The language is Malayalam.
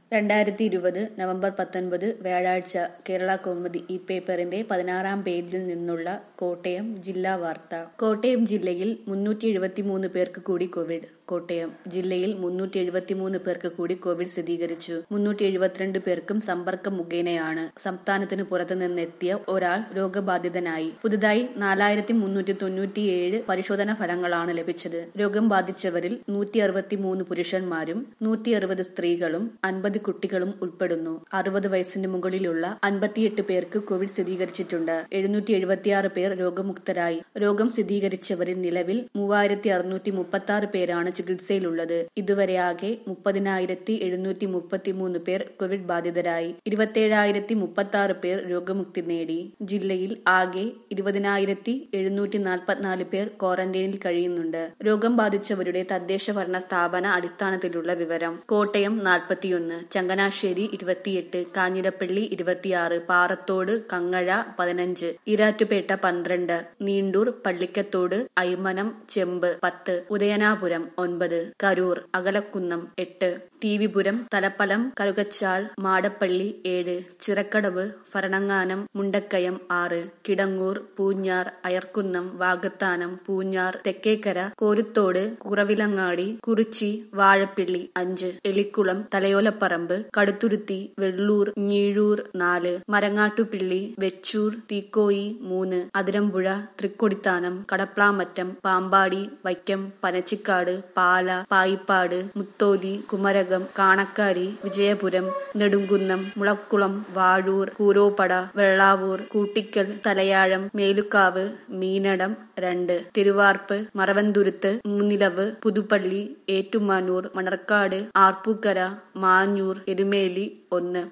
രണ്ടായിരത്തി ഇരുപത് നവംബർ പത്തൊൻപത് വ്യാഴാഴ്ച കേരള കൗമുദി ഈ പേപ്പറിന്റെ പതിനാറാം പേജിൽ നിന്നുള്ള കോട്ടയം ജില്ലാ വാർത്ത കോട്ടയം ജില്ലയിൽ മുന്നൂറ്റി എഴുപത്തിമൂന്ന് പേർക്ക് കൂടി കോവിഡ് കോട്ടയം ജില്ലയിൽ മുന്നൂറ്റി എഴുപത്തിമൂന്ന് പേർക്ക് കൂടി കോവിഡ് സ്ഥിരീകരിച്ചു മുന്നൂറ്റി എഴുപത്തിരണ്ട് പേർക്കും സമ്പർക്കം മുഖേനയാണ് സംസ്ഥാനത്തിന് പുറത്തു നിന്നെത്തിയ ഒരാൾ രോഗബാധിതനായി പുതുതായി നാലായിരത്തി മുന്നൂറ്റി തൊണ്ണൂറ്റിയേഴ് പരിശോധനാ ഫലങ്ങളാണ് ലഭിച്ചത് രോഗം ബാധിച്ചവരിൽ നൂറ്റി അറുപത്തിമൂന്ന് പുരുഷന്മാരും നൂറ്റി അറുപത് സ്ത്രീകളും അൻപത് കുട്ടികളും ഉൾപ്പെടുന്നു അറുപത് വയസ്സിന് മുകളിലുള്ള അൻപത്തിയെട്ട് പേർക്ക് കോവിഡ് സ്ഥിരീകരിച്ചിട്ടുണ്ട് എഴുന്നൂറ്റി എഴുപത്തിയാറ് പേർ രോഗമുക്തരായി രോഗം സ്ഥിരീകരിച്ചവരിൽ നിലവിൽ മൂവായിരത്തി അറുന്നൂറ്റി മുപ്പത്തി ആറ് പേരാണ് ചികിത്സയിലുള്ളത് ഇതുവരെ ആകെ മുപ്പതിനായിരത്തി എഴുന്നൂറ്റി മുപ്പത്തിമൂന്ന് പേർ കോവിഡ് ബാധിതരായി ഇരുപത്തിയേഴായിരത്തി മുപ്പത്തി ആറ് പേർ രോഗമുക്തി നേടി ജില്ലയിൽ ആകെ ഇരുപതിനായിരത്തി എഴുന്നൂറ്റി നാൽപ്പത്തിനാല് പേർ ക്വാറന്റൈനിൽ കഴിയുന്നുണ്ട് രോഗം ബാധിച്ചവരുടെ തദ്ദേശ ഭരണ സ്ഥാപന അടിസ്ഥാനത്തിലുള്ള വിവരം കോട്ടയം നാൽപ്പത്തിയൊന്ന് ചങ്ങനാശ്ശേരി ഇരുപത്തിയെട്ട് കാഞ്ഞിരപ്പള്ളി ഇരുപത്തിയാറ് പാറത്തോട് കങ്ങഴ പതിനഞ്ച് ഇരാറ്റുപേട്ട പന്ത്രണ്ട് നീണ്ടൂർ പള്ളിക്കത്തോട് ഐമനം ചെമ്പ് പത്ത് ഉദയനാപുരം ഒൻപത് കരൂർ അകലക്കുന്നം എട്ട് ടിവിപുരം തലപ്പലം കറുകച്ചാൽ മാടപ്പള്ളി ഏഴ് ചിറക്കടവ് ഭരണങ്ങാനം മുണ്ടക്കയം ആറ് കിടങ്ങൂർ പൂഞ്ഞാർ അയർക്കുന്നം വാകത്താനം പൂഞ്ഞാർ തെക്കേക്കര കോരുത്തോട് കുറവിലങ്ങാടി കുറിച്ചി വാഴപ്പിള്ളി അഞ്ച് എലിക്കുളം തലയോലപ്പറമ്പ് കടുത്തുരുത്തി വെള്ളൂർ ഞീഴൂർ നാല് മരങ്ങാട്ടുപിള്ളി വെച്ചൂർ തീക്കോയി മൂന്ന് അതിരമ്പുഴ തൃക്കൊടിത്താനം കടപ്ലാമറ്റം പാമ്പാടി വൈക്കം പനച്ചിക്കാട് പാല പായിപ്പാട് മുത്തോലി കുമരകം കാണക്കാരി വിജയപുരം നെടുങ്കുന്നം മുളക്കുളം വാഴൂർ കൂരോപ്പട വെള്ളാവൂർ കൂട്ടിക്കൽ തലയാഴം മേലുക്കാവ് മീനടം രണ്ട് തിരുവാർപ്പ് മറവന്തുരുത്ത് മൂന്നിലവ് പുതുപ്പള്ളി ഏറ്റുമാനൂർ മണർക്കാട് ആർപ്പൂക്കര മാഞ്ഞൂർ എരുമേലി ഒന്ന്